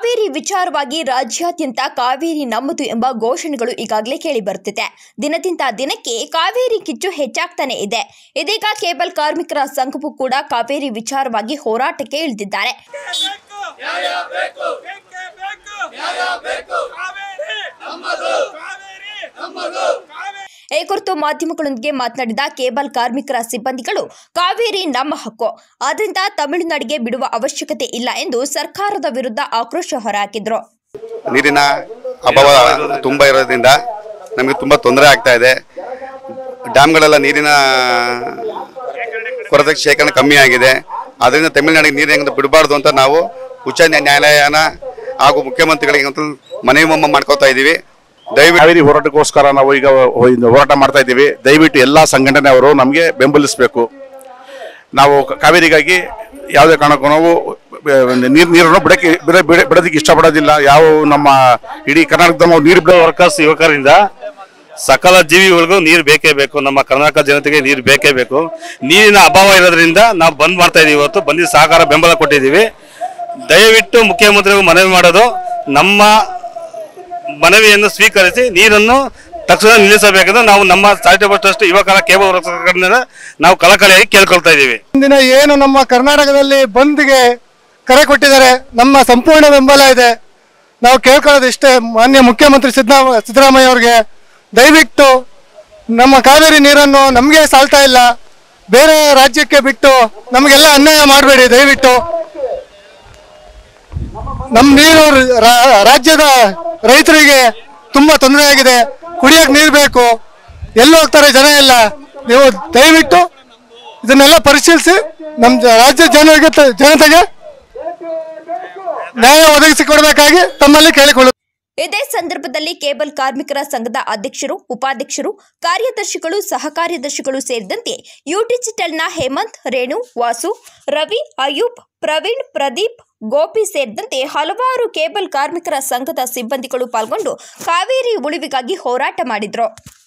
ಕಾವೇರಿ ವಿಚಾರವಾಗಿ ರಾಜ್ಯಾದ್ಯಂತ ಕಾವೇರಿ ನಮ್ಮದು ಎಂಬ ಘೋಷಣೆಗಳು ಈಗಾಗಲೇ ಕೇಳಿಬರುತ್ತಿದೆ ದಿನದಿಂದ ದಿನಕ್ಕೆ ಕಾವೇರಿ ಕಿಚ್ಚು ಹೆಚ್ಚಾಗ್ತಾನೆ ಇದೆ ಇದೀಗ ಕೇಬಲ್ ಕಾರ್ಮಿಕರ ಸಂಘವು ಕೂಡ ಕಾವೇರಿ ವಿಚಾರವಾಗಿ ಹೋರಾಟಕ್ಕೆ ಇಳಿದಿದ್ದಾರೆ ಬೇಕು ನ್ಯಾಯ ಬೇಕು ಬೇಕೇ ಬೇಕು ನ್ಯಾಯ ಬೇಕು ಕಾವೇರಿ ನಮ್ಮದು ಕಾವೇರಿ ನಮ್ಮದು ಕಾವೇರಿ ಈ ಕುರಿತು ಮಾಧ್ಯಮಗಳೊಂದಿಗೆ ಮಾತನಾಡಿದ ಕೇಬಲ್ ಕಾರ್ಮಿಕರ ಸಿಬ್ಬಂದಿಗಳು ಕಾವೇರಿ ನಮ್ಮ ಹಕ್ಕು ಆದ್ದರಿಂದ ತಮಿಳುನಾಡಿಗೆ ಬಿಡುವ ಅವಶ್ಯಕತೆ ಇಲ್ಲ ಎಂದು ಸರ್ಕಾರದ ವಿರುದ್ಧ ಆಕ್ರೋಶ ಹೊರಹಾಕಿದ್ರು ನೀರಿನ ಅಭಾವ ತುಂಬ ಇರೋದ್ರಿಂದ ನಮಗೆ ತುಂಬ ತೊಂದರೆ ಆಗ್ತಾ ಇದೆ ಡ್ಯಾಮ್ಗಳೆಲ್ಲ ನೀರಿನ ಕೊರತೆ ಶೇಖರಣೆ ಕಮ್ಮಿ ಆಗಿದೆ ಅದರಿಂದ ತಮಿಳುನಾಡಿಗೆ ನೀರು ಹೆಂಗೆ ಬಿಡಬಾರ್ದು ಅಂತ ನಾವು ಉಚ್ಚ ನ್ಯಾ- ನ್ಯಾಯಾಲಯನ ಹಾಗೂ ಮುಖ್ಯಮಂತ್ರಿಗಳಿಗೆ ಅಂತ ಮನವಿ ಮೊಮ್ಮ ಮಾಡ್ಕೋತಾ ಇದ್ದೀವಿ ದಯವಿಟ್ಟು ಕಾವೇರಿ ಹೋರಾಟಕ್ಕೋಸ್ಕರ ನಾವು ಈಗ ಒಂದು ಹೋರಾಟ ಮಾಡ್ತಾ ಇದ್ದೀವಿ ದಯವಿಟ್ಟು ಎಲ್ಲ ಸಂಘಟನೆಯವರು ನಮಗೆ ಬೆಂಬಲಿಸಬೇಕು ನಾವು ಕ- ಕಾವೇರಿಗಾಗಿ ಯಾವುದೇ ಕಾರಣಕ್ಕೂ ನಾವು ನೀರು ನೀರನ್ನು ಬಿಡಕ್ಕೆ ಬಿಡ ಬಿಡ- ಬಿಡೋದಕ್ಕೆ ಇಷ್ಟಪಡೋದಿಲ್ಲ ಯಾವ ನಮ್ಮ ಇಡೀ ಕರ್ನಾಟಕದ ನಾವು ನೀರು ಬಿಡೋ ವರ್ಕರ್ಸ್ ಯುವಕರಿಂದ ಸಕಲ ಜೀವಿಗಳಿಗೂ ನೀರು ಬೇಕೇ ಬೇಕು ನಮ್ಮ ಕರ್ನಾಟಕ ಜನತೆಗೆ ನೀರು ಬೇಕೇ ಬೇಕು ನೀರಿನ ಅಭಾವ ಇರೋದ್ರಿಂದ ನಾವು ಬಂದ್ ಮಾಡ್ತಾ ಇದೀವಿ ಇವತ್ತು ಬಂದು ಸಹಕಾರ ಬೆಂಬಲ ಕೊಟ್ಟಿದ್ದೀವಿ ದಯವಿಟ್ಟು ಮುಖ್ಯಮಂತ್ರಿಗಳು ಮನವಿ ಮಾಡೋದು ನಮ್ಮ ಮನವಿಯನ್ನು ಸ್ವೀಕರಿಸಿ ನೀರನ್ನು ತಕ್ಷಣ ನಿಲ್ಲಿಸಬೇಕೆಂದು ನಾವು ನಮ್ಮ ಚಾರಿಟೇಬಲ್ ಟ್ರಸ್ಟ್ ಯುವಕರ ಕೇಬಲ್ ವರ್ಕರ್ಗಳಿಂದ ನಾವು ಕಳಕಳಿಯಾಗಿ ಕೇಳ್ಕೊಳ್ತಾ ಇದ್ದೀವಿ ಇಂದಿನ ಏನು ನಮ್ಮ ಕರ್ನಾಟಕದಲ್ಲಿ ಬಂದ್ಗೆ ಕರೆ ಕೊಟ್ಟಿದ್ದಾರೆ ನಮ್ಮ ಸಂಪೂರ್ಣ ಬೆಂಬಲ ಇದೆ ನಾವು ಕೇಳ್ಕೊಳ್ಳೋದು ಇಷ್ಟೇ ಮಾನ್ಯ ಮುಖ್ಯಮಂತ್ರಿ ಸಿದ್ದರಾಮ ಸಿದ್ದರಾಮಯ್ಯ ಅವ್ರಿಗೆ ದಯವಿಟ್ಟು ನಮ್ಮ ಕಾವೇರಿ ನೀರನ್ನು ನಮಗೆ ಸಾಲ್ತಾ ಇಲ್ಲ ಬೇರೆ ರಾಜ್ಯಕ್ಕೆ ಬಿಟ್ಟು ನಮಗೆಲ್ಲ ಅನ್ಯಾಯ ಮಾಡಬೇಡಿ ದಯವಿಟ್ಟು ನಮ್ಮ ನೀರು ರಾ- ರಾಜ್ಯದ ರೈತರಿಗೆ ತುಂಬಾ ತೊಂದರೆ ಆಗಿದೆ ಕುಡಿಯಕ್ಕೆ ನೀರು ಬೇಕು ಎಲ್ಲಿ ಹೋಗ್ತಾರೆ ಜನ ಎಲ್ಲ ನೀವು ದಯವಿಟ್ಟು ಇದನ್ನೆಲ್ಲ ಪರಿಶೀಲಿಸಿ ನಮ್ಮ ಜ- ರಾಜ್ಯ ಜನರಿಗೆ ತ- ಜನತೆಗೆ ನ್ಯಾಯ ಒದಗಿಸಿಕೊಡಬೇಕಾಗಿ ತಮ್ಮಲ್ಲಿ ಕೇಳಿಕೊಳ್ಳುತ್ತೇನೆ ಇದೇ ಸಂದರ್ಭದಲ್ಲಿ ಕೇಬಲ್ ಕಾರ್ಮಿಕರ ಸಂಘದ ಅಧ್ಯಕ್ಷರು ಉಪಾಧ್ಯಕ್ಷರು ಕಾರ್ಯದರ್ಶಿಗಳು ಸಹ ಕಾರ್ಯದರ್ಶಿಗಳು ಸೇರಿದಂತೆ ಯು ಡಿಜಿಟಲ್ನ ಹೇಮಂತ್ ರೇಣು ವಾಸು ರವಿ ಅಯೂಬ್ ಪ್ರವೀಣ್ ಪ್ರದೀಪ್ ಗೋಪಿ ಸೇರಿದಂತೆ ಹಲವಾರು ಕೇಬಲ್ ಕಾರ್ಮಿಕರ ಸಂಘದ ಸಿಬ್ಬಂದಿಗಳು ಪಾಲ್ಗೊಂಡು ಕಾವೇರಿ ಉಳಿವಿಗಾಗಿ ಹೋರಾಟ ಮಾಡಿದ್ರು